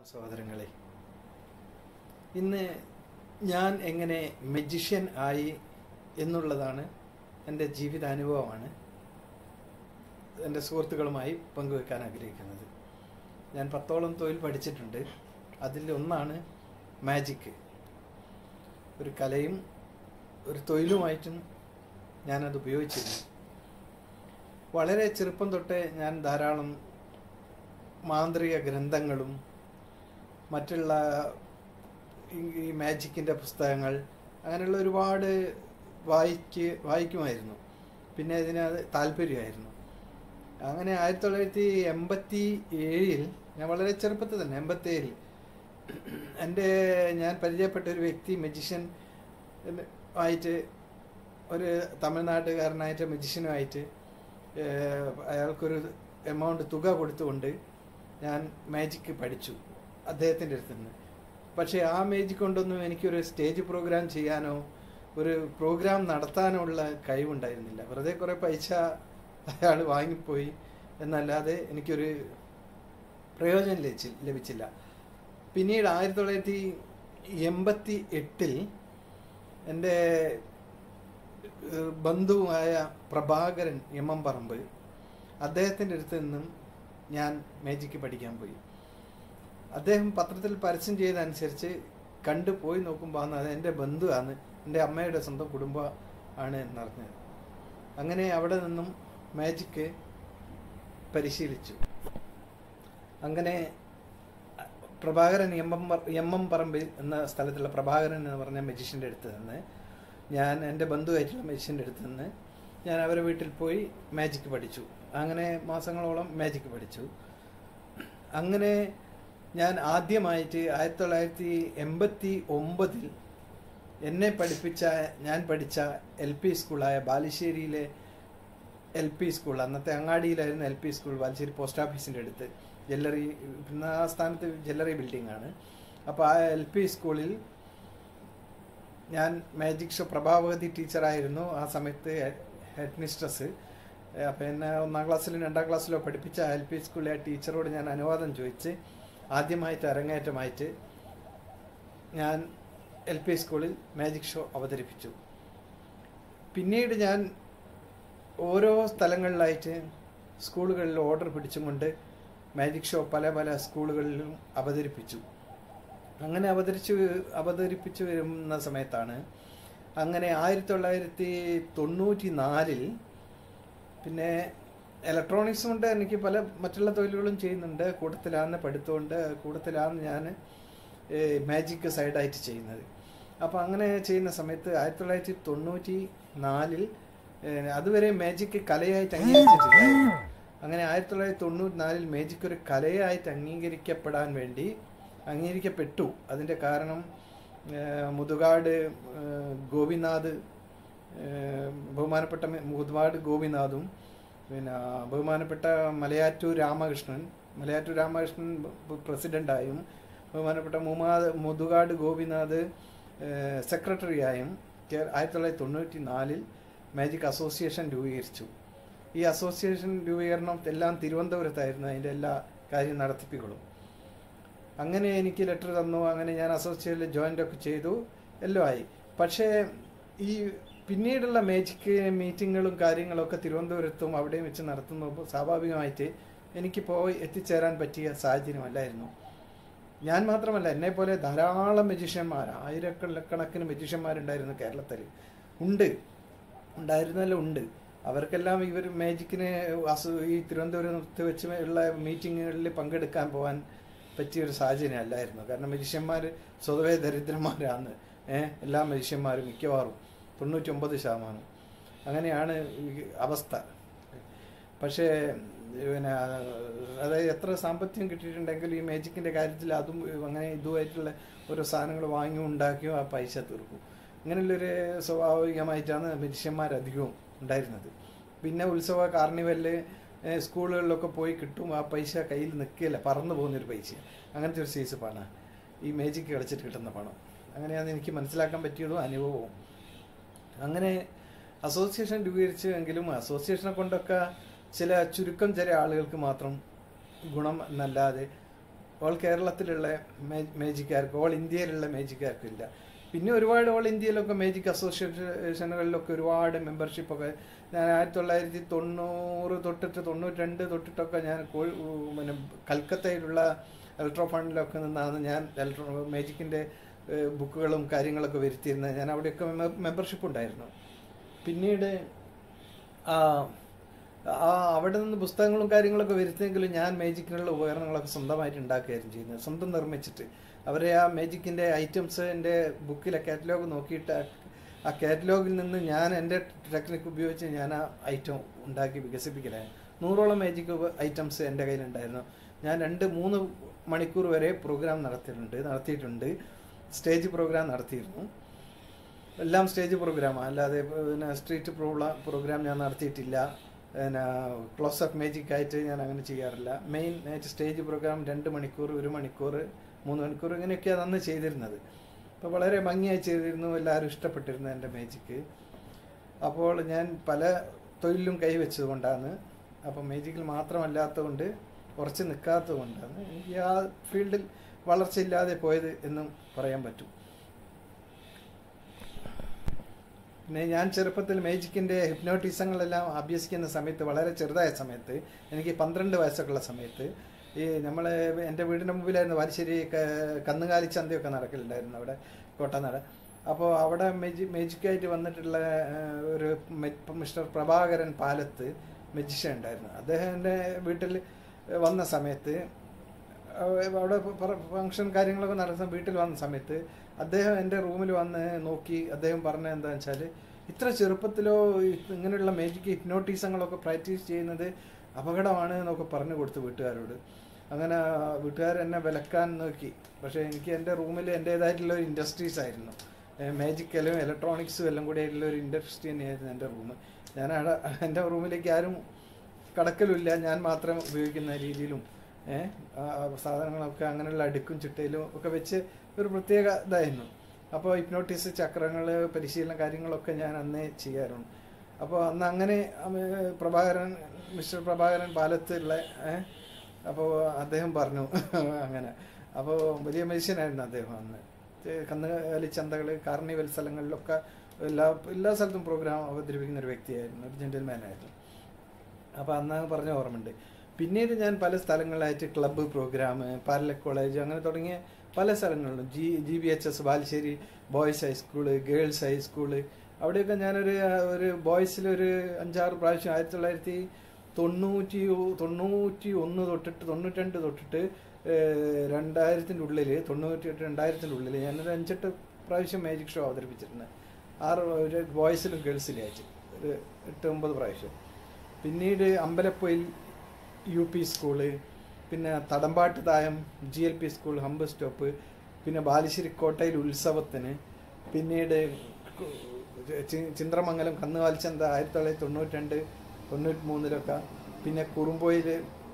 സഹോദരങ്ങളെ ഇന്ന് ഞാൻ എങ്ങനെ മജിഷ്യൻ ആയി എന്നുള്ളതാണ് എൻ്റെ ജീവിതാനുഭവമാണ് എൻ്റെ സുഹൃത്തുക്കളുമായി പങ്കുവെക്കാൻ ആഗ്രഹിക്കുന്നത് ഞാൻ പത്തോളം തൊഴിൽ പഠിച്ചിട്ടുണ്ട് അതിൽ ഒന്നാണ് മാജിക്ക് ഒരു കലയും ഒരു തൊഴിലുമായിട്ടും ഞാനത് ഉപയോഗിച്ചിരുന്നു വളരെ ചെറുപ്പം തൊട്ടേ ഞാൻ ധാരാളം മാന്ത്രിക ഗ്രന്ഥങ്ങളും മറ്റുള്ള ഈ- ഈ മാജിക്കിൻ്റെ പുസ്തകങ്ങൾ അങ്ങനെയുള്ള ഒരുപാട് വായിക്ക് വായിക്കുമായിരുന്നു പിന്നെ ഇതിനത് താല്പര്യമായിരുന്നു അങ്ങനെ ആയിരത്തി തൊള്ളായിരത്തി എൺപത്തി ഏഴിൽ ഞാൻ വളരെ ചെറുപ്പത്തിൽ തന്നെ എൺപത്തി ഏഴിൽ എൻ്റെ ഞാൻ പരിചയപ്പെട്ട ഒരു വ്യക്തി മജിഷ്യൻ ആയിട്ട് ഒരു തമിഴ്നാട്ടുകാരനായിട്ട് മജിഷ്യനുമായിട്ട് ഏഹ്, അയാൾക്കൊരു എമൗണ്ട് തുക കൊടുത്തുകൊണ്ട് ഞാൻ മാജിക്ക് പഠിച്ചു അദ്ദേഹത്തിൻ്റെ അടുത്ത് നിന്ന് പക്ഷേ ആ മാജിക് കൊണ്ടൊന്നും എനിക്കൊരു സ്റ്റേജ് പ്രോഗ്രാം ചെയ്യാനോ ഒരു പ്രോഗ്രാം നടത്താനോ ഉള്ള കഴിവുണ്ടായിരുന്നില്ല വെറുതെ കുറേ പൈസ അയാൾ വാങ്ങിപ്പോയി എന്നല്ലാതെ എനിക്കൊരു പ്രയോജനം ലഭിച്ചി ലഭിച്ചില്ല പിന്നീട് ആയിരത്തി തൊള്ളായിരത്തി എൺപത്തി എട്ടിൽ എൻ്റെ ഏഹ്, ബന്ധുവായ പ്രഭാകരൻ എം എം പറമ്പ് അദ്ദേഹത്തിൻ്റെ അടുത്ത് നിന്നും ഞാൻ മാജിക്ക് പഠിക്കാൻ പോയി അദ്ദേഹം പത്രത്തിൽ പരസ്യം ചെയ്തതനുസരിച്ച് കണ്ടു പോയി നോക്കുമ്പോൾ അന്ന് അത് എൻ്റെ ബന്ധുവാണ് എൻ്റെ അമ്മയുടെ സ്വന്തം കുടുംബ ആണ് എന്നറിഞ്ഞത് അങ്ങനെ അവിടെ നിന്നും മാജിക്ക് പരിശീലിച്ചു അങ്ങനെ പ്രഭാകരൻ എം എം പ- എം എം പറമ്പിൽ എന്ന സ്ഥലത്തുള്ള പ്രഭാകരൻ എന്ന് പറഞ്ഞ മജീഷ്യൻ്റെ അടുത്ത് നിന്ന് ഞാൻ എൻ്റെ ബന്ധുവായിട്ടുള്ള മജീഷ്യൻ്റെ അടുത്ത് നിന്ന് ഞാൻ അവരെ വീട്ടിൽ പോയി മാജിക്ക് പഠിച്ചു അങ്ങനെ മാസങ്ങളോളം മാജിക്ക് പഠിച്ചു അങ്ങനെ ഞാൻ ആദ്യമായിട്ട് ആയിരത്തി തൊള്ളായിരത്തി എൺപത്തി ഒമ്പതിൽ എന്നെ പഠിപ്പിച്ച ഞാൻ പഠിച്ച എൽ പി സ്കൂളായ ബാലുശ്ശേരിയിലെ എൽ പി സ്കൂൾ അന്നത്തെ അങ്ങാടിയിലായിരുന്നു L P school Balussery post ഓഫീസിൻ്റെ അടുത്ത് ജ്വല്ലറി പിന്നെ ആ സ്ഥാനത്ത് ജ്വല്ലറി ബിൽഡിംഗ് ആണ് അപ്പോൾ ആ എൽ പി സ്കൂളിൽ ഞാൻ മാജിക് ഷോ പ്രഭാവതി ടീച്ചറായിരുന്നു ആ സമയത്ത് ഹെഡ് മിസ്ട്രസ് അപ്പോൾ എന്നെ ഒന്നാം ക്ലാസ്സിലും രണ്ടാം ക്ലാസ്സിലോ പഠിപ്പിച്ച എൽ പി സ്കൂളിലെ ആ ടീച്ചറോട് ഞാൻ അനുവാദം ചോദിച്ച് ആദ്യമായിട്ട് അരങ്ങേറ്റമായിട്ട് ഞാൻ എൽ പി സ്കൂളിൽ മാജിക് ഷോ അവതരിപ്പിച്ചു പിന്നീട് ഞാൻ ഓരോ സ്ഥലങ്ങളിലായിട്ട് സ്കൂളുകളിൽ ഓർഡർ പിടിച്ചുകൊണ്ട് മാജിക് ഷോ പല പല സ്കൂളുകളിലും അവതരിപ്പിച്ചു അങ്ങനെ അവതരിച്ചു അവതരിപ്പിച്ചു വരുന്ന സമയത്താണ് അങ്ങനെ ആയിരത്തി തൊള്ളായിരത്തി തൊണ്ണൂറ്റി നാലിൽ പിന്നെ ഇലക്ട്രോണിക്സ് കൊണ്ട് എനിക്ക് പല മറ്റുള്ള തൊഴിലുകളും ചെയ്യുന്നുണ്ട് കൂട്ടത്തിലാണ് പഠിത്തമുണ്ട് കൂട്ടത്തിലാണ് ഞാൻ മാജിക് സൈഡായിട്ട് ചെയ്യുന്നത് അപ്പോൾ അങ്ങനെ ചെയ്യുന്ന സമയത്ത് ആയിരത്തി തൊള്ളായിരത്തി തൊണ്ണൂറ്റി നാലിൽ അതുവരെ മാജിക് കലയായിട്ട് അംഗീകരിച്ചിട്ടില്ല അങ്ങനെ ആയിരത്തി തൊള്ളായിരത്തി തൊണ്ണൂറ്റി നാലിൽ മാജിക് ഒരു കലയായിട്ട് അംഗീകരിക്കപ്പെടാൻ വേണ്ടി അംഗീകരിക്കപ്പെട്ടു അതിൻ്റെ കാരണം ഏഹ്, മുതുകാട് ഏഹ്, ഗോപിനാഥ് ഏഹ്, ബഹുമാനപ്പെട്ട മെ- മുതുകാട് ഗോപിനാഥും പിന്നെ ബഹുമാനപ്പെട്ട മലയാറ്റൂർ രാമകൃഷ്ണൻ മലയാറ്റൂർ രാമകൃഷ്ണൻ ബ- പ്രസിഡന്റായും ബഹുമാനപ്പെട്ട മുമാ മുതുകാട് ഗോപിനാഥ് ഏഹ്, സെക്രട്ടറിയായും കേ- ആയിരത്തി തൊള്ളായിരത്തി തൊണ്ണൂറ്റി നാലിൽ മാജിക് അസോസിയേഷൻ രൂപീകരിച്ചു ഈ അസോസിയേഷൻ രൂപീകരണം എല്ലാം തിരുവനന്തപുരത്തായിരുന്നു അതിൻ്റെ എല്ലാ കാര്യം നടത്തിപ്പികളും അങ്ങനെ എനിക്ക് ലെറ്റർ തന്നു അങ്ങനെ ഞാൻ അസോസിയേഷനിൽ ജോയിൻ്റ് ഒക്കെ ചെയ്തു എല്ലാം ആയി പക്ഷേ ഈ പിന്നീടുള്ള മാജിക് മീറ്റിങ്ങുകളും കാര്യങ്ങളൊക്കെ തിരുവനന്തപുരത്തും അവിടെയും വെച്ച് നടത്തുമ്പോൾ സ്വാഭാവികമായിട്ട് എനിക്ക് പോയി എത്തിച്ചേരാൻ പറ്റിയ സാഹചര്യമല്ലായിരുന്നു ഞാൻ മാത്രമല്ല എന്നെ പോലെ ധാരാളം മജീഷ്യന്മാർ ആയിരക്കണക്കിന് മജീഷ്യന്മാരുണ്ടായിരുന്നു കേരളത്തിൽ ഉണ്ട് ഉണ്ടായിരുന്നല്ല ഉണ്ട് അവർക്കെല്ലാം ഇവർ മാജിക്കിന് അസു ഈ തിരുവനന്തപുരത്ത് വെച്ച് ഉള്ള മീറ്റിങ്ങുകളിൽ പങ്കെടുക്കാൻ പോകാൻ പറ്റിയ ഒരു സാഹചര്യം അല്ലായിരുന്നു കാരണം മനുഷ്യന്മാർ സ്വതവേ ദരിദ്രന്മാരാണ് ഏഹ് എല്ലാ മനുഷ്യന്മാരും മിക്കവാറും തൊണ്ണൂറ്റൊമ്പത് ശതമാനം അങ്ങനെയാണ് ഈ അവസ്ഥ പക്ഷേ പിന്നെ അതായത് എത്ര സാമ്പത്തികം കിട്ടിയിട്ടുണ്ടെങ്കിൽ ഈ മാജിക്കിൻ്റെ കാര്യത്തിൽ അതും അങ്ങനെ ഇതുമായിട്ടുള്ള ഓരോ സാധനങ്ങൾ വാങ്ങി ഉണ്ടാക്കിയോ ആ പൈസ തീർക്കും അങ്ങനെയുള്ളൊരു സ്വാഭാവികമായിട്ടാണ് മനുഷ്യന്മാരധികവും ഉണ്ടായിരുന്നത് പിന്നെ ഉത്സവ കാർണിവലിൽ ഏഹ് സ്കൂളുകളിലൊക്കെ പോയി കിട്ടും ആ പൈസ കയ്യിൽ നിൽക്കുകയില്ല പറന്നു പോകുന്നൊരു പൈസ അങ്ങനത്തെ ഒരു സൈസ് പണമാണ് ഈ മാജിക്ക് കളിച്ചിട്ട് കിട്ടുന്ന പണം അങ്ങനെയാണ് എനിക്ക് മനസ്സിലാക്കാൻ പറ്റിയതും അനുഭവവും അങ്ങനെ അസോസിയേഷൻ രൂപീകരിച്ചു എങ്കിലും അസോസിയേഷനെ കൊണ്ടൊക്കെ ചില ചുരുക്കം ചില ആളുകൾക്ക് മാത്രം ഗുണം എന്നല്ലാതെ ഓൾ കേരളത്തിലുള്ള മേജിക്കാർക്ക് ഓൾ ഇന്ത്യയിലുള്ള മേജിക്കാർക്കും ഇല്ല പിന്നെ ഒരുപാട് ഓൾ ഇന്ത്യയിലൊക്കെ മേജിക് അസോസിയേഷനുകളിലൊക്കെ ഒരുപാട് മെമ്പർഷിപ്പൊക്കെ ഞാൻ ആയിരത്തി തൊള്ളായിരത്തി തൊണ്ണൂറ് തൊട്ടിട്ട് തൊണ്ണൂറ്റി രണ്ട് തൊട്ടിട്ടൊക്കെ ഞാൻ കോഴി പിന്നെ കൽക്കത്തയിലുള്ള ഇലക്ട്രോ ഫണ്ടിലൊക്കെ നിന്നാണ് ഞാൻ ഇലക്ട്രോ മേജിക്കിൻ്റെ ബുക്കുകളും കാര്യങ്ങളൊക്കെ വരുത്തിയിരുന്നത് ഞാൻ അവിടെയൊക്കെ മെമ്പർഷിപ്പ് ഉണ്ടായിരുന്നു പിന്നീട് ആ ആ അവിടെ നിന്ന് പുസ്തകങ്ങളും കാര്യങ്ങളൊക്കെ വരുത്തിയെങ്കിലും ഞാൻ മേജിക്കിനുള്ള ഉപകരണങ്ങളൊക്കെ സ്വന്തമായിട്ട് ഉണ്ടാക്കുകയായിരുന്നു ചെയ്യുന്നത് സ്വന്തം നിർമ്മിച്ചിട്ട് അവരെ ആ മേജിക്കിൻ്റെ ഐറ്റംസിൻ്റെ ബുക്കിലെ കാറ്റലോഗ് നോക്കിയിട്ട് ആ- ആ കാറ്റലോഗിൽ നിന്ന് ഞാൻ എൻ്റെ ടെക്നിക്ക് ഉപയോഗിച്ച് ഞാൻ ആ ഐറ്റം ഉണ്ടാക്കി വികസിപ്പിക്കലായി നൂറോളം മേജിക് ഐറ്റംസ് എൻ്റെ കയ്യിലുണ്ടായിരുന്നു ഞാൻ രണ്ട് മൂന്ന് മണിക്കൂർ വരെ പ്രോഗ്രാം നടത്തിയിട്ടുണ്ട് നടത്തിയിട്ടുണ്ട് സ്റ്റേജ് പ്രോഗ്രാം നടത്തിയിരുന്നു എല്ലാം സ്റ്റേജ് പ്രോഗ്രാമാണ് അല്ലാതെ പിന്നെ സ്ട്രീറ്റ് പ്രോഗ്രാം ഞാൻ നടത്തിയിട്ടില്ല പിന്നെ ക്ലോസ് അപ്പ് മേജിക് ആയിട്ട് ഞാൻ അങ്ങനെ ചെയ്യാറില്ല മെയിൻ ആയിട്ട് സ്റ്റേജ് പ്രോഗ്രാം രണ്ട് മണിക്കൂർ ഒരു മണിക്കൂർ മൂന്ന് മണിക്കൂർ ഇങ്ങനെയൊക്കെയാണ് അന്ന് ചെയ്തിരുന്നത് അപ്പോൾ വളരെ ഭംഗിയായി ചെയ്തിരുന്നു എല്ലാവരും ഇഷ്ടപ്പെട്ടിരുന്നു എൻ്റെ മേജിക്ക് അപ്പോൾ ഞാൻ പല തൊഴിലും കൈവച്ചത് കൊണ്ടാണ് അപ്പോൾ മേജിക്കിൽ മാത്രമല്ലാത്തതുകൊണ്ട് കുറച്ച് നിൽക്കാത്തത് കൊണ്ടാണ് എനിക്ക് ആ ഫീൽഡിൽ വളർച്ചയില്ലാതെ പോയത് എന്നും പറയാൻ പറ്റും പിന്നെ ഞാൻ ചെറുപ്പത്തിൽ മേജിക്കിൻ്റെ ഹിപ്നോട്ടിസങ്ങളെല്ലാം അഭ്യസിക്കുന്ന സമയത്ത് വളരെ ചെറുതായ സമയത്ത് എനിക്ക് പന്ത്രണ്ട് വയസ്സൊക്കെ ഉള്ള സമയത്ത് ഈ നമ്മൾ എൻ്റെ വീടിൻ്റെ മുമ്പിലായിരുന്നു വാലിശ്ശേരി ക- കന്നുകാലി ചന്തയൊക്കെ നടക്കലുണ്ടായിരുന്നു അവിടെ കോട്ടനാട് അപ്പോൾ അവിടെ മെജി മേജിക്കായിട്ട് വന്നിട്ടുള്ള ആ, ഒരു മെ- മിസ്റ്റർ പ്രഭാകരൻ പാലത്ത് മെജിഷ്യൻ ഉണ്ടായിരുന്നു അദ്ദേഹത്തിൻ്റെ വീട്ടിൽ വന്ന സമയത്ത് അവ- അവിടെ ഫംഗ്ഷൻ കാര്യങ്ങളൊക്കെ നടത്തുന്ന വീട്ടിൽ വന്ന സമയത്ത് അദ്ദേഹം എൻ്റെ റൂമിൽ വന്ന് നോക്കി അദ്ദേഹം പറഞ്ഞത് എന്താണെന്ന് വെച്ചാൽ ഇത്ര ചെറുപ്പത്തിലോ ഇ- ഇങ്ങനെയുള്ള മേജിക് ഹിപ്നോട്ടിസങ്ങളൊക്കെ പ്രാക്ടീസ് ചെയ്യുന്നത് അപകടമാണ് എന്നൊക്കെ പറഞ്ഞു കൊടുത്തു വീട്ടുകാരോട് അങ്ങനെ വീട്ടുകാർ എന്നെ വിലക്കാൻ നോക്കി പക്ഷേ എനിക്ക് എൻ്റെ റൂമിൽ എൻ്റേതായിട്ടുള്ള ഒരു ഇൻഡസ്ട്രീസ് ആയിരുന്നു മാജിക്കലും ഇലക്ട്രോണിക്സും എല്ലാം കൂടി ആയിട്ടുള്ള ഒരു ഇൻഡസ്ട്രി തന്നെയായിരുന്നു എൻ്റെ റൂം ഞാൻ അവിടെ എൻ്റെ റൂമിലേക്ക് ആരും കടക്കലുമില്ല ഞാൻ മാത്രം ഉപയോഗിക്കുന്ന രീതിയിലും ഏഹ് സാധനങ്ങളൊക്കെ അങ്ങനെയുള്ള അടുക്കും ചിട്ടയിലും ഒക്കെ വെച്ച് ഒരു പ്രത്യേക ഇതായിരുന്നു അപ്പോൾ ഹിപ്നോട്ടിസ് ചക്രങ്ങൾ പരിശീലന കാര്യങ്ങളൊക്കെ ഞാൻ അന്നേ ചെയ്യാറുണ്ട് അപ്പോൾ അന്ന് അങ്ങനെ അമ- പ്രഭാകരൻ മിസ്റ്റർ പ്രഭാകരൻ പാലത്തുള്ള ഏഹ് അപ്പോൾ അദ്ദേഹം പറഞ്ഞു അങ്ങനെ അപ്പോൾ വലിയ മനുഷ്യനായിരുന്നു അദ്ദേഹം അന്ന് ഏ, കന്നുകാലി ചന്തകൾ കാർണിവൽ സ്ഥലങ്ങളിലൊക്കെ എല്ലാ എല്ലാ സ്ഥലത്തും പ്രോഗ്രാം അവതരിപ്പിക്കുന്ന ഒരു വ്യക്തിയായിരുന്നു ഒരു ജെന്റിൽമാൻ ആയിരുന്നു അപ്പോൾ അന്ന് പറഞ്ഞ ഓർമ്മയുണ്ട് പിന്നീട് ഞാൻ പല സ്ഥലങ്ങളിലായിട്ട് ക്ലബ്ബ് പ്രോഗ്രാം പാരല കോളേജ് അങ്ങനെ തുടങ്ങിയ പല സ്ഥലങ്ങളിലും G G B H S Balussery boys high school girls high school അവിടെയൊക്കെ ഞാനൊരു ഒരു ബോയ്സിൽ ഒരു അഞ്ചാറ് പ്രാവശ്യം ആയിരത്തി തൊള്ളായിരത്തി തൊണ്ണൂറ്റി തൊണ്ണൂറ്റി ഒന്ന് തൊട്ടിട്ട് തൊണ്ണൂറ്റി രണ്ട് തൊട്ടിട്ട് ഏഹ്, രണ്ടായിരത്തിൻ്റെ ഉള്ളിൽ തൊണ്ണൂറ്റി എട്ട് രണ്ടായിരത്തിൻ്റെ ഉള്ളിൽ ഞാനൊരു അഞ്ചെട്ട് പ്രാവശ്യം മാജിക് ഷോ അവതരിപ്പിച്ചിട്ടുണ്ട് ആറ് ഒരു ബോയ്സിലും ഗേൾസിലും ആയിട്ട് ഒരു എട്ട് ഒമ്പത് പ്രാവശ്യം പിന്നീട് അമ്പലപ്പൊയിൽ യു പി സ്കൂള് പിന്നെ Thadambattu Thayam G L P school hump stop പിന്നെ ബാലുശ്ശേരി കോട്ടയിൽ ഉത്സവത്തിന് പിന്നീട് കു- ചി- ചിന്ത്രമംഗലം കന്നുകാലിച്ചന്ത ആയിരത്തി തൊള്ളായിരത്തി തൊണ്ണൂറ്റി രണ്ട് തൊണ്ണൂറ്റി മൂന്നിലൊക്കെ പിന്നെ Kurumboyil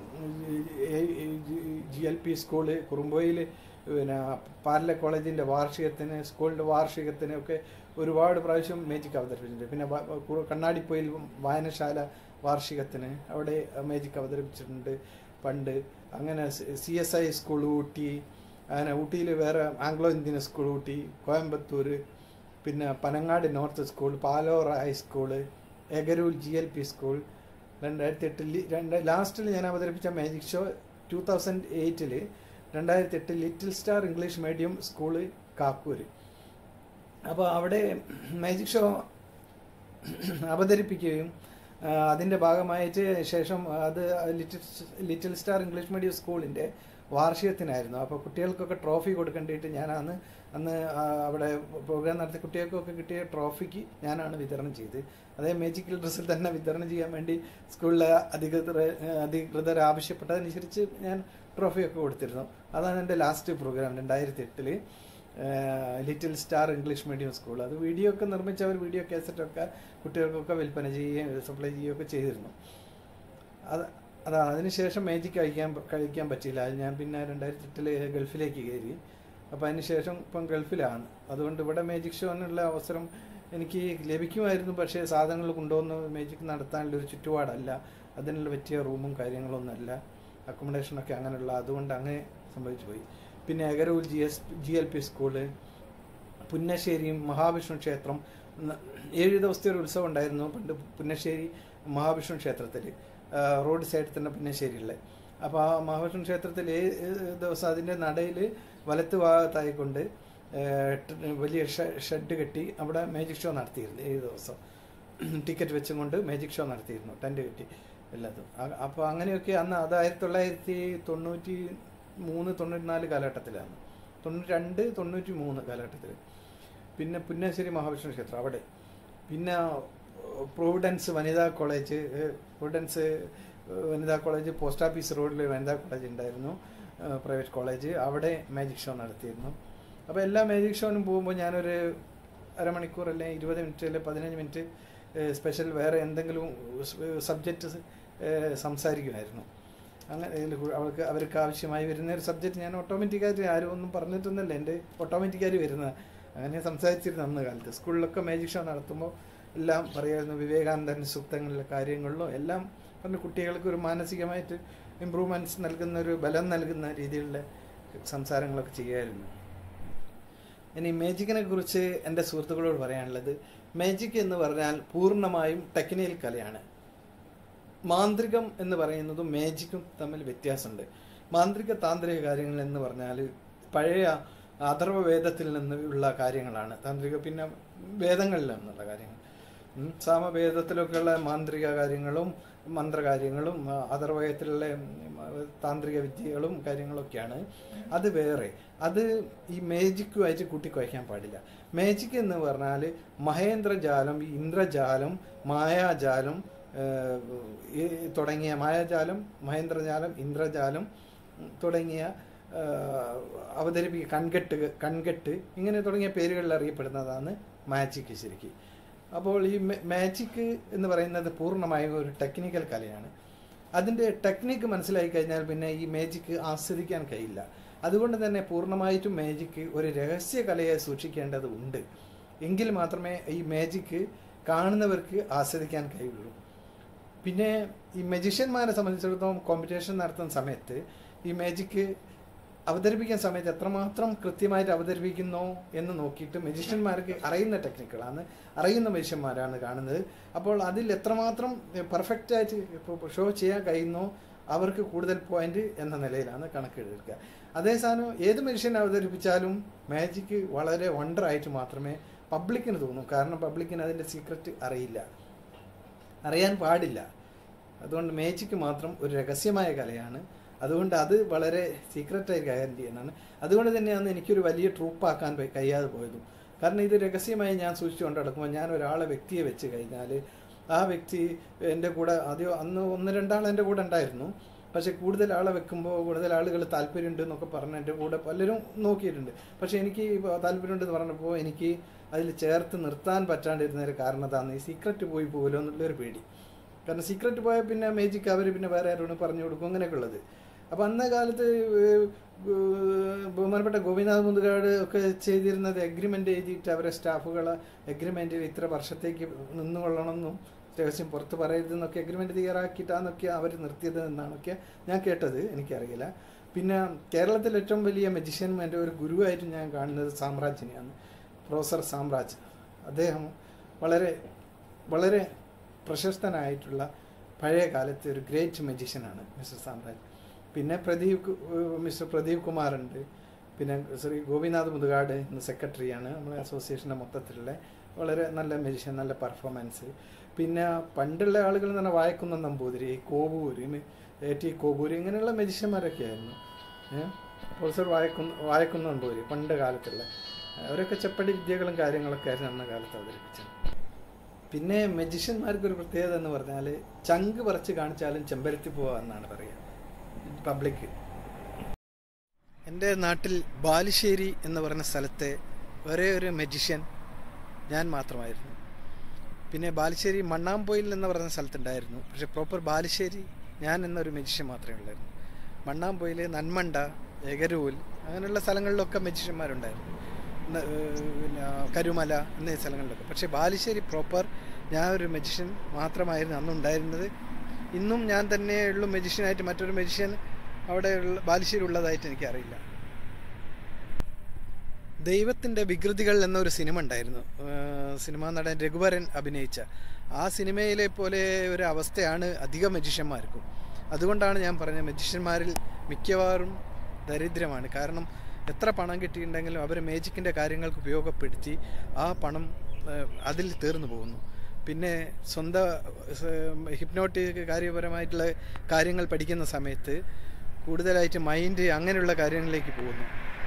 G L P school Kurumboyil പിന്നെ പാർല കോളേജിൻ്റെ വാർഷികത്തിന് സ്കൂളിൻ്റെ വാർഷികത്തിന് ഒക്കെ ഒരുപാട് പ്രാവശ്യം മേജിക് അവതരിപ്പിച്ചിട്ടുണ്ട് പിന്നെ വ- കു- കണ്ണാടിപ്പൊയിൽ വായനശാല വാർഷികത്തിന് അവിടെ മേജിക് അവതരിപ്പിച്ചിട്ടുണ്ട് പണ്ട് അങ്ങനെ C S I school Ooty അങ്ങനെ ഊട്ടിയിൽ വേറെ Anglo Indian school Ooty Coimbatore പിന്നെ Panangad north school Palora high school Ekarool G L P school രണ്ടായിരത്തി എട്ടിൽ രണ്ട് ലാസ്റ്റിൽ ഞാൻ അവതരിപ്പിച്ച മാജിക് ഷോ ടൂ തൗസൻഡ് എയ്റ്റിൽ രണ്ടായിരത്തി എട്ടിൽ little star English medium school Kakkur അപ്പോൾ അവിടെ മാജിക് ഷോ അവതരിപ്പിക്കുകയും ആ, അതിൻ്റെ ഭാഗമായിട്ട് ശേഷം അത് little little star English medium സ്കൂളിൻ്റെ വാർഷികത്തിനായിരുന്നു അപ്പോൾ കുട്ടികൾക്കൊക്കെ ട്രോഫി കൊടുക്കേണ്ടിയിട്ട് ഞാൻ അന്ന് അന്ന് ആ, അവിടെ പ്രോഗ്രാം നടത്തിയ കുട്ടികൾക്കൊക്കെ കിട്ടിയ ട്രോഫിക്ക് ഞാനാണ് വിതരണം ചെയ്ത് അതേ മേജിക്കൽ ഡ്രസ്സിൽ തന്നെ വിതരണം ചെയ്യാൻ വേണ്ടി സ്കൂളിലെ അധികൃതർ അധികൃതർ ആവശ്യപ്പെട്ടതനുസരിച്ച് ഞാൻ ട്രോഫിയൊക്കെ കൊടുത്തിരുന്നു അതാണ് എൻ്റെ ലാസ്റ്റ് പ്രോഗ്രാം രണ്ടായിരത്തി എട്ടില് little star English medium school അത് വീഡിയോ ഒക്കെ നിർമ്മിച്ചവർ വീഡിയോ കാസറ്റൊക്കെ കുട്ടികൾക്കൊക്കെ വിൽപ്പന ചെയ്യുകയും സപ്ലൈ ചെയ്യുകയൊക്കെ ചെയ്തിരുന്നു അത് അതാണ് അതിനുശേഷം മേജിക് കഴിക്കാൻ കഴിക്കാൻ പറ്റിയില്ല അത് ഞാൻ പിന്നെ രണ്ടായിരത്തി എട്ടില് ഗൾഫിലേക്ക് കയറി അപ്പോൾ അതിനുശേഷം ഇപ്പം ഗൾഫിലാണ് അതുകൊണ്ട് ഇവിടെ മേജിക് ഷോനുള്ള അവസരം എനിക്ക് ലഭിക്കുമായിരുന്നു പക്ഷേ സാധനങ്ങൾ കൊണ്ടുവന്ന് മേജിക് നടത്താനുള്ള ഒരു ചുറ്റുപാടല്ല അതിനുള്ള പറ്റിയ റൂമും കാര്യങ്ങളൊന്നുമല്ല അക്കോമഡേഷനൊക്കെ അങ്ങനെയുള്ള അതുകൊണ്ട് അങ്ങനെ സംഭവിച്ചു പോയി പിന്നെ Ekaroor G S G L P school പുന്നശ്ശേരിയും മഹാവിഷ്ണു ക്ഷേത്രം ന- ഏഴ് ദിവസത്തെ ഒരു ഉത്സവം ഉണ്ടായിരുന്നു പണ്ട് പുന്നശ്ശേരി മഹാവിഷ്ണു ക്ഷേത്രത്തിൽ റോഡ് സൈഡിൽ തന്നെ പുന്നശ്ശേരിയിലെ അപ്പോൾ ആ മഹാവിഷ്ണു ക്ഷേത്രത്തിൽ ഏ- ഏ- ദിവസം അതിൻ്റെ നടയിൽ വലത്ത് ഭാഗത്തായിക്കൊണ്ട് ഏഹ്, ട് വലിയ ഷെ- ഷെഡ് കെട്ടി അവിടെ മാജിക് ഷോ നടത്തിയിരുന്നു ഏഴ് ദിവസം ടിക്കറ്റ് വെച്ചും കൊണ്ട് മാജിക് ഷോ നടത്തിയിരുന്നു ടെൻറ്റ് കെട്ടി എല്ലാതും അപ്പോൾ അങ്ങനെയൊക്കെ അന്ന് അത് ആയിരത്തി തൊള്ളായിരത്തി തൊണ്ണൂറ്റി മൂന്ന് തൊണ്ണൂറ്റി നാല് കാലഘട്ടത്തിലാണ് തൊണ്ണൂറ്റി രണ്ട് തൊണ്ണൂറ്റി മൂന്ന് കാലഘട്ടത്തിൽ പിന്നെ പുന്നശ്ശേരി മഹാവിഷ്ണു ക്ഷേത്രം അവിടെ പിന്നെ പ്രൊവിഡൻസ് വനിതാ കോളേജ് ഏഹ്, പ്രൊവിഡൻസ് ഏഹ്, വനിതാ കോളേജ് പോസ്റ്റ് ഓഫീസ് റോഡിൽ വനിതാ കോളേജ് ഉണ്ടായിരുന്നു ഏഹ്, പ്രൈവറ്റ് കോളേജ് അവിടെ മാജിക് ഷോ നടത്തിയിരുന്നു അപ്പോൾ എല്ലാ മാജിക് ഷോനും പോകുമ്പോൾ ഞാനൊരു അരമണിക്കൂർ അല്ലെങ്കിൽ ഇരുപത് മിനിറ്റ് അല്ലെങ്കിൽ പതിനഞ്ച് മിനിറ്റ് ഏഹ്, സ്പെഷ്യൽ വേറെ എന്തെങ്കിലും സബ്ജക്റ്റ് സംസാരിക്കുമായിരുന്നു അങ്ങനെ ഇതില് കൂ- അവർക്ക് അവർക്ക് ആവശ്യമായി വരുന്ന ഒരു സബ്ജക്റ്റ് ഞാൻ ഓട്ടോമാറ്റിക്കായിട്ട് ആരും ഒന്നും പറഞ്ഞിട്ടൊന്നുമില്ല എൻ്റെ ഓട്ടോമാറ്റിക്കായി വരുന്ന അങ്ങനെ സംസാരിച്ചിരുന്നു അന്ന് കാലത്ത് സ്കൂളിലൊക്കെ മാജിക് ഷോ നടത്തുമ്പോൾ എല്ലാം പറയായിരുന്നു വിവേകാനന്ദൻ സൂക്തങ്ങളിലെ കാര്യങ്ങളിലും എല്ലാം പറഞ്ഞ് കുട്ടികൾക്ക് ഒരു മാനസികമായിട്ട് ഇമ്പ്രൂവ്മെൻറ്റ്സ് നൽകുന്ന ഒരു ബലം നൽകുന്ന രീതിയിലുള്ള സംസാരങ്ങളൊക്കെ ചെയ്യുമായിരുന്നു ഇനി മേജിക്കിനെ കുറിച്ച് എൻ്റെ സുഹൃത്തുക്കളോട് പറയാനുള്ളത് മേജിക് എന്ന് പറഞ്ഞാൽ പൂർണ്ണമായും ടെക്നിക്കൽ കലയാണ് മാന്ത്രികം എന്ന് പറയുന്നതും മേജിക്കും തമ്മിൽ വ്യത്യാസമുണ്ട് മാന്ത്രിക താന്ത്രിക കാര്യങ്ങൾ എന്ന് പറഞ്ഞാൽ പഴയ അഥർവ വേദത്തിൽ നിന്നുള്ള കാര്യങ്ങളാണ് താന്ത്രിക പിന്നെ വേദങ്ങളിൽ നിന്നുള്ള കാര്യങ്ങൾ ഉം. സാമവേദത്തിലൊക്കെയുള്ള മാന്ത്രിക കാര്യങ്ങളും മന്ത്രകാര്യങ്ങളും ആ, അഥർവവേദത്തിലുള്ള ഉം, താന്ത്രിക വിദ്യകളും കാര്യങ്ങളൊക്കെയാണ് അത് വേറെ അത് ഈ മേജിക്കുമായിട്ട് കൂട്ടിക്കുവയ്ക്കാൻ പാടില്ല മേജിക് എന്ന് പറഞ്ഞാൽ മഹേന്ദ്രജാലം ഈ ഇന്ദ്രജാലം മായാജാലം ഏഹ്, ഈ തുടങ്ങിയ മായാജാലം മഹേന്ദ്രജാലം ഇന്ദ്രജാലം ഉം, തുടങ്ങിയ ഏഹ്, അവതരിപ്പിക്കുക കൺകെട്ട് കൺകെട്ട് ഇങ്ങനെ തുടങ്ങിയ പേരുകളിൽ അറിയപ്പെടുന്നതാണ് മാജിക് ശരിക്കും അപ്പോൾ ഈ മാജിക് എന്ന് പറയുന്നത് പൂർണ്ണമായും ഒരു ടെക്നിക്കൽ കലയാണ് അതിൻ്റെ ടെക്നിക്ക് മനസ്സിലായി കഴിഞ്ഞാൽ പിന്നെ ഈ മാജിക് ആസ്വദിക്കാൻ കഴിയില്ല അതുകൊണ്ട് തന്നെ പൂർണ്ണമായിട്ടും മാജിക് ഒരു രഹസ്യ കലയെ സൂക്ഷിക്കേണ്ടത് ഉണ്ട് എങ്കിൽ മാത്രമേ ഈ മാജിക് കാണുന്നവർക്ക് ആസ്വദിക്കാൻ കഴിയുള്ളൂ പിന്നെ ഈ മജിഷ്യന്മാരെ സംബന്ധിച്ചിടത്തോളം കോമ്പറ്റീഷൻ നടത്തുന്ന സമയത്ത് ഈ മാജിക്ക് അവതരിപ്പിക്കുന്ന സമയത്ത് എത്രമാത്രം കൃത്യമായിട്ട് അവതരിപ്പിക്കുന്നോ എന്ന് നോക്കിയിട്ട് മജിഷ്യന്മാർക്ക് അറിയുന്ന ടെക്നിക്കുകളാണ് അറിയുന്ന മനുഷ്യന്മാരാണ് കാണുന്നത് അപ്പോൾ അതിൽ എത്രമാത്രം പെർഫെക്റ്റ് ആയിട്ട് ഇപ്പോൾ ഷോ ചെയ്യാൻ കഴിയുന്നോ അവർക്ക് കൂടുതൽ പോയിന്റ് എന്ന നിലയിലാണ് കണക്കെടുക്കുക അതേ സാധനം ഏത് മനുഷ്യനെ അവതരിപ്പിച്ചാലും മാജിക്ക് വളരെ വണ്ടർ ആയിട്ട് മാത്രമേ പബ്ലിക്കിന് തോന്നൂ കാരണം പബ്ലിക്കിന് അതിൻ്റെ സീക്രട്ട് അറിയില്ല അറിയാൻ പാടില്ല അതുകൊണ്ട് മേജിക്ക് മാത്രം ഒരു രഹസ്യമായ കലയാണ് അതുകൊണ്ട് അത് വളരെ സീക്രറ്റായി കൈകാര്യം ചെയ്യുന്നതാണ് അതുകൊണ്ട് തന്നെയാണ് എനിക്കൊരു വലിയ ട്രൂപ്പാക്കാൻ പ- കഴിയാതെ പോയതും കാരണം ഇത് രഹസ്യമായി ഞാൻ സൂക്ഷിച്ചുകൊണ്ട് നടക്കുമ്പോൾ ഞാൻ ഒരാളെ വ്യക്തിയെ വെച്ച് കഴിഞ്ഞാൽ ആ വ്യക്തി എൻ്റെ കൂടെ ആദ്യം അന്ന് ഒന്ന് രണ്ടാൾ എൻ്റെ കൂടെ ഉണ്ടായിരുന്നു പക്ഷെ കൂടുതൽ ആളെ വെക്കുമ്പോൾ കൂടുതൽ ആളുകൾ താല്പര്യമുണ്ട് എന്നൊക്കെ പറഞ്ഞ് എൻ്റെ കൂടെ പലരും നോക്കിയിട്ടുണ്ട് പക്ഷെ എനിക്ക് ഇപ്പോൾ താല്പര്യമുണ്ടെന്ന് പറഞ്ഞപ്പോൾ എനിക്ക് അതിൽ ചേർത്ത് നിർത്താൻ പറ്റാണ്ടിരുന്ന ഒരു കാരണം അതാണ് ഈ സീക്രറ്റ് പോയി പോകുമല്ലോ എന്നുള്ളൊരു പേടി കാരണം സീക്രട്ട് പോയാൽ പിന്നെ മേജിക്ക് അവർ പിന്നെ വേറെ ആരോടും പറഞ്ഞു കൊടുക്കും അങ്ങനെയൊക്കെ ഉള്ളത് അപ്പോൾ അന്ന കാലത്ത് ഏഹ്, ഏഹ്, ബഹുമാനപ്പെട്ട ഗോപിനാഥ് മുതുകാട് ഒക്കെ ചെയ്തിരുന്നത് എഗ്രിമെൻ്റ് എഴുതിയിട്ട് അവരെ സ്റ്റാഫുകളെ എഗ്രിമെൻറ്റിൽ ഇത്ര വർഷത്തേക്ക് നിന്നുകൊള്ളണമെന്നും രഹസ്യം പുറത്ത് പറയരുതെന്നൊക്കെ എഗ്രിമെൻ്റ് തയ്യാറാക്കിയിട്ടാന്നൊക്കെ അവർ നിർത്തിയത് എന്നാണൊക്കെ ഞാൻ കേട്ടത് എനിക്കറിയില്ല പിന്നെ കേരളത്തിൽ ഏറ്റവും വലിയ മജിഷ്യൻ എൻ്റെ ഒരു ഗുരുവായിട്ട് ഞാൻ കാണുന്നത് സാമ്രാജ്യനെയാണ് പ്രൊഫസർ സാമ്രാജ് അദ്ദേഹം വളരെ വളരെ പ്രശസ്തനായിട്ടുള്ള പഴയ കാലത്തെ ഒരു ഗ്രേറ്റ് മജീഷ്യനാണ് മിസ്റ്റർ സാമ്രാജ് പിന്നെ പ്രദീപ് കു- ഏഹ് മിസ്റ്റർ പ്രദീപ് കുമാറുണ്ട് പിന്നെ ശ്രീ ഗോപിനാഥ് മുതുകാട് ഇന്ന് സെക്രട്ടറിയാണ് നമ്മുടെ അസോസിയേഷൻ്റെ മൊത്തത്തിലുള്ള വളരെ നല്ല മജീഷ്യൻ നല്ല പെർഫോമൻസ് പിന്നെ പണ്ടുള്ള ആളുകൾ എന്ന് പറഞ്ഞാൽ വായക്കുന്ന നമ്പൂതിരി കോവൂര് മി- എ ടി കോവൂര് ഇങ്ങനെയുള്ള മജീഷ്യന്മാരൊക്കെ ആയിരുന്നു ഏഹ് പ്രൊഫസർ വായക്കുന്ന വായക്കുന്ന നമ്പൂതിരി പണ്ട് കാലത്തുള്ള അവരൊക്കെ ചെപ്പടി വിദ്യകളും കാര്യങ്ങളൊക്കെ ആയിരുന്നു അന്ന കാലത്ത് അവതരിപ്പിച്ചത് പിന്നെ മജിഷ്യന്മാർക്ക് ഒരു പ്രത്യേകത എന്ന് പറഞ്ഞാൽ ചങ്ക് പറിച്ച് കാണിച്ചാലും ചെമ്പരത്തി പോവാ എന്നാണ് പറയുക പബ്ലിക് എൻ്റെ നാട്ടിൽ ബാലുശ്ശേരി എന്ന് പറഞ്ഞ സ്ഥലത്തെ ഒരേ ഒരു മജിഷ്യൻ ഞാൻ മാത്രമായിരുന്നു പിന്നെ ബാലുശ്ശേരി മണ്ണാമ്പൊയിൽ എന്ന് പറയുന്ന സ്ഥലത്തുണ്ടായിരുന്നു പക്ഷെ പ്രോപ്പർ ബാലുശ്ശേരി ഞാൻ എന്നൊരു മജിഷ്യൻ മാത്രമേ ഉള്ളായിരുന്നു മണ്ണാമ്പൊയിൽ നന്മണ്ട എഗരൂൽ അങ്ങനെയുള്ള സ്ഥലങ്ങളിലൊക്കെ മജിഷ്യന്മാരുണ്ടായിരുന്നു ന- ഏഹ് പിന്നെ കരുമല എന്നീ സ്ഥലങ്ങളിലൊക്കെ പക്ഷേ ബാലുശ്ശേരി പ്രോപ്പർ ഞാൻ ഒരു മജിഷ്യൻ മാത്രമായിരുന്നു അന്നുണ്ടായിരുന്നത് ഇന്നും ഞാൻ തന്നെ ഉള്ളു മജിഷ്യനായിട്ട് മറ്റൊരു മജിഷ്യൻ അവിടെ ഉള്ള ബാലുശ്ശേരി ഉള്ളതായിട്ട് എനിക്കറിയില്ല ദൈവത്തിൻ്റെ വികൃതികൾ എന്നൊരു സിനിമ ഉണ്ടായിരുന്നു ഏഹ് സിനിമാ നടൻ രഘുവരൻ അഭിനയിച്ച ആ സിനിമയിലെ പോലെ ഒരു അവസ്ഥയാണ് അധിക മജിഷ്യന്മാർക്കും അതുകൊണ്ടാണ് ഞാൻ പറഞ്ഞത് മജിഷ്യന്മാരിൽ മിക്കവാറും ദരിദ്രമാണ് കാരണം എത്ര പണം കിട്ടിയിട്ടുണ്ടെങ്കിലും അവർ മേജിക്കിൻ്റെ കാര്യങ്ങൾക്ക് ഉപയോഗപ്പെടുത്തി ആ പണം ഏഹ് അതിൽ തീർന്നു പോകുന്നു പിന്നെ സ്വന്തം ഹിപ്നോട്ടിക് കാര്യപരമായിട്ടുള്ള കാര്യങ്ങൾ പഠിക്കുന്ന സമയത്ത് കൂടുതലായിട്ട് മൈൻഡ് അങ്ങനെയുള്ള കാര്യങ്ങളിലേക്ക് പോകുന്നു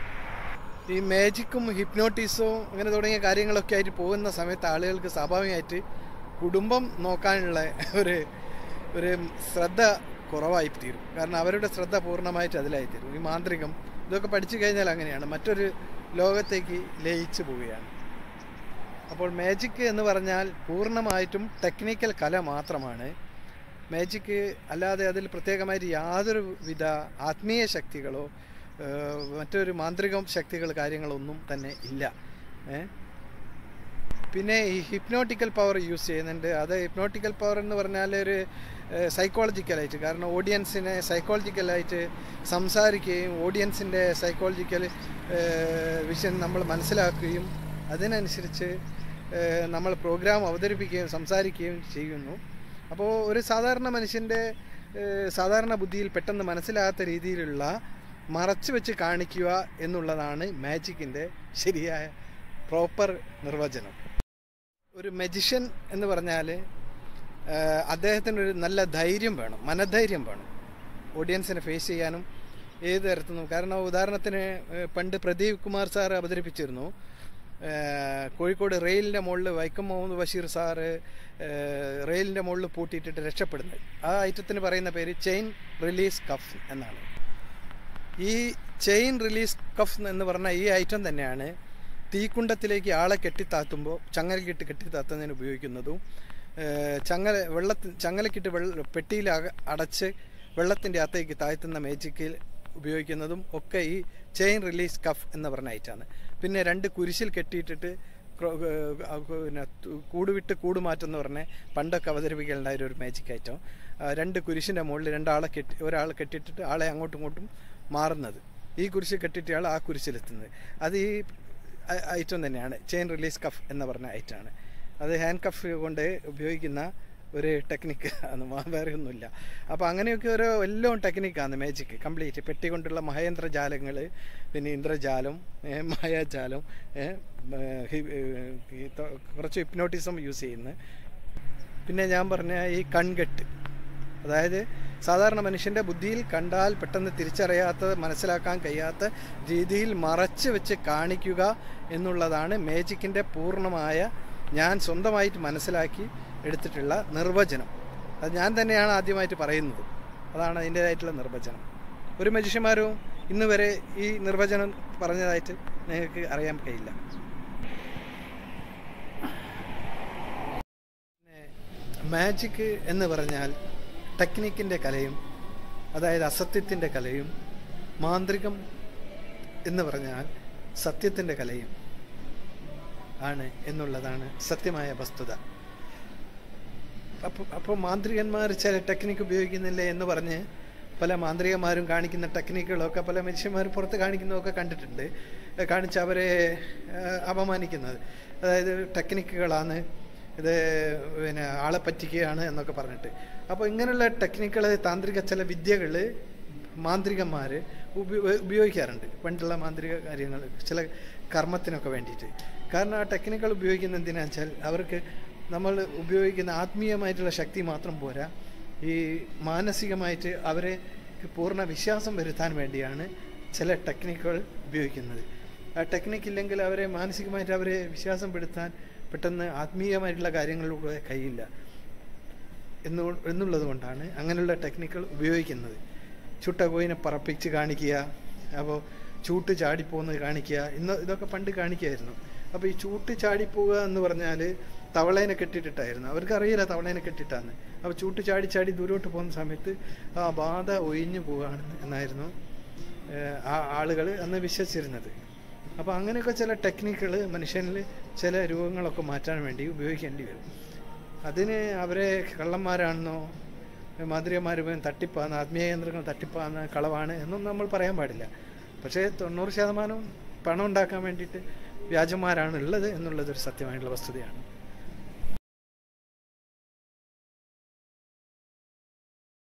ഈ മാജിക്കും ഹിപ്നോട്ടിസവും അങ്ങനെ തുടങ്ങിയ കാര്യങ്ങളൊക്കെ ആയിട്ട് പോകുന്ന സമയത്ത് ആളുകൾക്ക് സ്വാഭാവികമായിട്ട് കുടുംബം നോക്കാനുള്ള ഒരു ഒരു ശ്രദ്ധ കുറവായി തീരും കാരണം അവരുടെ ശ്രദ്ധ പൂർണ്ണമായിട്ട് അതിലായി തീരും ഈ മാന്ത്രികം ഇതൊക്കെ പഠിച്ചു കഴിഞ്ഞാൽ അങ്ങനെയാണ് മറ്റൊരു ലോകത്തേക്ക് ലയിച്ചു പോവുകയാണ് അപ്പോൾ മാജിക് എന്ന് പറഞ്ഞാൽ പൂർണ്ണമായിട്ടും ടെക്നിക്കൽ കല മാത്രമാണ് മാജിക് അല്ലാതെ അതിൽ പ്രത്യേകമായിട്ട് യാതൊരു വിധ ആത്മീയ ശക്തികളോ ഏഹ്, മറ്റൊരു മാന്ത്രിക ശക്തികൾ കാര്യങ്ങളൊന്നും തന്നെ ഇല്ല ഏ? പിന്നെ ഈ ഹിപ്നോട്ടിക്കൽ പവർ യൂസ് ചെയ്യുന്നുണ്ട് അത് ഹിപ്നോട്ടിക്കൽ പവർ എന്ന് പറഞ്ഞാൽ ഒരു സൈക്കോളജിക്കലായിട്ട് കാരണം ഓഡിയൻസിനെ സൈക്കോളജിക്കലായിട്ട് സംസാരിക്കുകയും ഓഡിയൻസിൻ്റെ സൈക്കോളജിക്കൽ വിഷൻ നമ്മൾ മനസ്സിലാക്കുകയും അതിനനുസരിച്ച് ഏഹ്, നമ്മൾ പ്രോഗ്രാം അവതരിപ്പിക്കുകയും സംസാരിക്കുകയും ചെയ്യുന്നു അപ്പോൾ ഒരു സാധാരണ മനുഷ്യൻ്റെ ഏഹ്, സാധാരണ ബുദ്ധിയിൽ പെട്ടെന്ന് മനസ്സിലാകാത്ത രീതിയിലുള്ള മറച്ചു വെച്ച് കാണിക്കുക എന്നുള്ളതാണ് മാജിക്കിൻ്റെ ശരിയായ പ്രോപ്പർ നിർവചനം ഒരു മജിഷ്യൻ എന്ന് പറഞ്ഞാൽ അദ്ദേഹത്തിന് ഒരു നല്ല ധൈര്യം വേണം മനധൈര്യം വേണം ഓഡിയൻസിനെ ഫേസ് ചെയ്യാനും ഏത് തരത്തിലും കാരണം ഉദാഹരണത്തിന് ഏഹ്, പണ്ട് പ്രദീപ് കുമാർ സാർ അവതരിപ്പിച്ചിരുന്നു ഏഹ്, കോഴിക്കോട് റെയിലിൻ്റെ മുകളിൽ വൈക്കം മുഹമ്മദ് ബഷീർ സാറ് ഏഹ്, റെയിലിൻ്റെ മുകളിൽ പൂട്ടിയിട്ടിട്ട് രക്ഷപ്പെടുന്നത് ആ ഐറ്റത്തിന് പറയുന്ന പേര് ചെയിൻ റിലീസ് കഫ് എന്നാണ് ഈ ചെയിൻ റിലീസ് കഫ് എന്ന് പറഞ്ഞ ഈ ഐറ്റം തന്നെയാണ് തീക്കുണ്ടത്തിലേക്ക് ആളെ കെട്ടിത്താത്തുമ്പോൾ ചങ്ങലക്കിട്ട് കെട്ടിത്താത്തുന്നതിന് ഉപയോഗിക്കുന്നതും ഏഹ് ചങ്ങല വെള്ളത്തിൽ ചങ്ങലക്കിട്ട് വെള്ള പെട്ടിയിൽ അക- അടച്ച് വെള്ളത്തിൻ്റെ അകത്തേക്ക് താഴ്ത്തുന്ന മേജിക്കിൽ ഉപയോഗിക്കുന്നതും ഒക്കെ ഈ ചെയിൻ റിലീസ് കഫ് എന്ന് പറഞ്ഞ ഐറ്റാണ് പിന്നെ രണ്ട് കുരിശിൽ കെട്ടിയിട്ടിട്ട് ക്രോ- ഏഹ് ആ പിന്നെ തു- കൂട് വിട്ട് കൂട് മാറ്റം എന്ന് പറഞ്ഞ പണ്ടൊക്കെ അവതരിപ്പിക്കലുണ്ടായ ഒരു മാജിക് ഐറ്റം ആ രണ്ട് കുരിശിൻ്റെ മുകളിൽ രണ്ടാളെ കെട്ടി ഒരാളെ കെട്ടിയിട്ടിട്ട് ആളെ അങ്ങോട്ടും ഇങ്ങോട്ടും മാറുന്നത് ഈ കുരിശ് കെട്ടിയിട്ടയാൾ ആ കുരിശിലെത്തുന്നത് അത് ഈ ഐ- ഐറ്റം തന്നെയാണ് ചെയിൻ റിലീസ് കഫ് എന്ന് പറഞ്ഞ ഐറ്റമാണ് അത് ഹാൻഡ് കഫ് കൊണ്ട് ഉപയോഗിക്കുന്ന ഒരു ടെക്നിക്ക് ആണ് മാ- വേറെ ഒന്നുമില്ല അപ്പോൾ അങ്ങനെയൊക്കെ ഓരോ എല്ലാം ടെക്നിക്കാണ് മാജിക് കംപ്ലീറ്റ് പെട്ടി കൊണ്ടുള്ള മഹേന്ദ്രജാലങ്ങൾ പിന്നെ ഇന്ദ്രജാലം ഏ, മായാജാലം ഏ, ഏ, ഹി- ഏ, ഈ ത- കുറച്ച് ഹിപ്നോട്ടിസം യൂസ് ചെയ്യുന്നത് പിന്നെ ഞാൻ പറഞ്ഞ ഈ കൺകെട്ട് അതായത് സാധാരണ മനുഷ്യൻ്റെ ബുദ്ധിയിൽ കണ്ടാൽ പെട്ടെന്ന് തിരിച്ചറിയാത്ത മനസ്സിലാക്കാൻ കഴിയാത്ത രീതിയിൽ മറച്ച് വെച്ച് കാണിക്കുക എന്നുള്ളതാണ് മേജിക്കിൻ്റെ പൂർണ്ണമായ ഞാൻ സ്വന്തമായിട്ട് മനസ്സിലാക്കി എടുത്തിട്ടുള്ള നിർവചനം അത് ഞാൻ തന്നെയാണ് ആദ്യമായിട്ട് പറയുന്നത് അതാണ് അതിൻ്റേതായിട്ടുള്ള നിർവചനം ഒരു മനുഷ്യന്മാരും ഇന്ന് വരെ ഈ നിർവചനം പറഞ്ഞതായിട്ട് നിങ്ങൾക്ക് അറിയാൻ കഴിയില്ല മാജിക് എന്ന് പറഞ്ഞാൽ ടെക്നിക്കിൻ്റെ കലയും അതായത് അസത്യത്തിൻ്റെ കലയും മാന്ത്രികം എന്ന് പറഞ്ഞാൽ സത്യത്തിൻ്റെ കലയും ആണ് എന്നുള്ളതാണ് സത്യമായ വസ്തുത അപ്പോൾ അപ്പോൾ മാന്ത്രികന്മാർ ചില ടെക്നിക്ക് ഉപയോഗിക്കുന്നില്ലേ എന്ന് പറഞ്ഞ് പല മാന്ത്രികന്മാരും കാണിക്കുന്ന ടെക്നിക്കുകളൊക്കെ പല മനുഷ്യന്മാർ പുറത്ത് കാണിക്കുന്നതൊക്കെ കണ്ടിട്ടുണ്ട് ഏഹ് കാണിച്ച് അവരെ ഏഹ് അപമാനിക്കുന്നത് അതായത് ടെക്നിക്കുകളാണ് ഇത് പിന്നെ ആളെ പറ്റിക്കുകയാണ് എന്നൊക്കെ പറഞ്ഞിട്ട് അപ്പോൾ ഇങ്ങനെയുള്ള ടെക്നിക്കുകൾ താന്ത്രിക ചില വിദ്യകൾ മാന്ത്രികന്മാർ ഉപയോഗിക്കാറുണ്ട് പണ്ടുള്ള മാന്ത്രിക കാര്യങ്ങൾ ചില കർമ്മത്തിനൊക്കെ വേണ്ടിയിട്ട് കാരണം ആ ടെക്നിക്കുകൾ ഉപയോഗിക്കുന്ന എന്തിനാണെന്ന് വെച്ചാൽ അവർക്ക് നമ്മൾ ഉപയോഗിക്കുന്ന ആത്മീയമായിട്ടുള്ള ശക്തി മാത്രം പോരാ ഈ മാനസികമായിട്ട് അവരെ പൂർണ്ണ വിശ്വാസം വരുത്താൻ വേണ്ടിയാണ് ചില ടെക്നിക്കുകൾ ഉപയോഗിക്കുന്നത് ആ ടെക്നിക്ക് ഇല്ലെങ്കിൽ അവരെ മാനസികമായിട്ട് അവരെ വിശ്വാസപ്പെടുത്താൻ പെട്ടെന്ന് ആത്മീയമായിട്ടുള്ള കാര്യങ്ങളിലൂടെ കഴിയില്ല എന്നു എന്നുള്ളത് കൊണ്ടാണ് അങ്ങനെയുള്ള ടെക്നിക്കുകൾ ഉപയോഗിക്കുന്നത് ചുട്ട കോയിനെ പറപ്പിച്ച് കാണിക്കുക അപ്പോൾ ചൂട്ട് ചാടിപ്പോകുന്നത് കാണിക്കുക ഇന്ന് ഇതൊക്കെ പണ്ട് കാണിക്കുമായിരുന്നു അപ്പോൾ ഈ ചൂട്ട് ചാടിപ്പോവുക എന്ന് പറഞ്ഞാൽ തവളേനെ കെട്ടിയിട്ടിട്ടായിരുന്നു അവർക്ക് അറിയില്ല തവളേനെ കെട്ടിട്ടാന്ന് അപ്പോൾ ചൂട്ട് ചാടി ചാടി ദൂരോട്ട് പോകുന്ന സമയത്ത് ആ ബാധ ഒഴിഞ്ഞു പോവുകയാണ് എന്നായിരുന്നു ഏഹ്, ആ ആളുകൾ അന്ന് വിശ്വസിച്ചിരുന്നത് അപ്പോൾ അങ്ങനെയൊക്കെ ചില ടെക്നിക്കുകൾ മനുഷ്യനിൽ ചില രൂപങ്ങളൊക്കെ മാറ്റാൻ വേണ്ടി ഉപയോഗിക്കേണ്ടി വരും അതിന് അവരെ കള്ളന്മാരാണെന്നോ മാന്ത്രികന്മാർ മുഴുവൻ തട്ടിപ്പാണ് ആത്മീയ കേന്ദ്രങ്ങൾ തട്ടിപ്പാണ് കളവാണ് എന്നൊന്നും നമ്മൾ പറയാൻ പാടില്ല പക്ഷേ തൊണ്ണൂറ് ശതമാനം പണം ഉണ്ടാക്കാൻ വേണ്ടിയിട്ട് വ്യാജന്മാരാണ് ഉള്ളത് എന്നുള്ളതൊരു സത്യമായിട്ടുള്ള വസ്തുതയാണ്